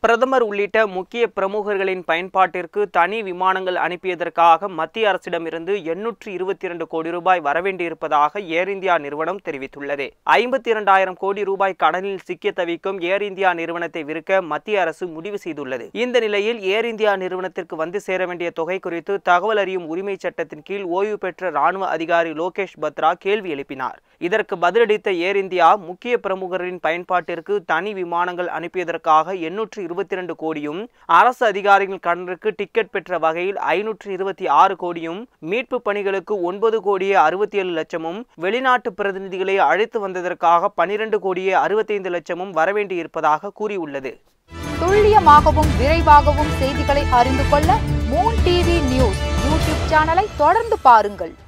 பிரதமர் உள்ளிட்ட முக்கிய பிரமுகர்களின் பயன்பாட்டிற்கு தனி விமானங்கள் அனுப்பியதற்காக மத்திய அரசிடமிருந்து எண்ணூற்று இருபத்தி இரண்டு கோடி ரூபாய் வரவேண்டியிருப்பதாக ஏர் இந்தியா நிறுவனம் தெரிவித்துள்ளது ஐம்பத்தி இரண்டாயிரம் கோடி ரூபாய் கடனில் சிக்கிய தவிக்கும் ஏர் இந்தியா நிறுவனத்தை விற்க மத்திய அரசு முடிவு செய்துள்ளது இந்த நிலையில் ஏர் இந்தியா நிறுவனத்திற்கு வந்து சேர வேண்டிய தொகை குறித்து தகவல் அறியும் உரிமை சட்டத்தின் கீழ் ஓய்வு பெற்ற ராணுவ அதிகாரி லோகேஷ் பத்ரா கேள்வி எழுப்பினார் இதற்கு பதிலளித்த ஏர் இந்தியா முக்கிய பிரமுகரின் பயன்பாட்டிற்கு தனி விமானங்கள் அனுப்பியதற்காக எண்ணூற்று இருபத்தி இரண்டு கோடியும் அரசு அதிகாரிகள் கடனுக்கு டிக்கெட் பெற்ற வகையில் ஐநூற்று இருபத்தி ஆறு கோடியும் மீட்பு பணிகளுக்கு ஒன்பது கோடியே அறுபத்தி ஏழு லட்சமும் வெளிநாட்டு பிரதிநிதிகளை அழைத்து வந்ததற்காக பனிரெண்டு கோடியே அறுபத்தைந்து லட்சமும் வரவேண்டியிருப்பதாக கூறியுள்ளது துல்லியமாகவும் விரைவாகவும் செய்திகளை அறிந்து கொள்ள மூன் டிவி நியூஸ் யூடியூப் சேனலை தொடர்ந்து பாருங்கள்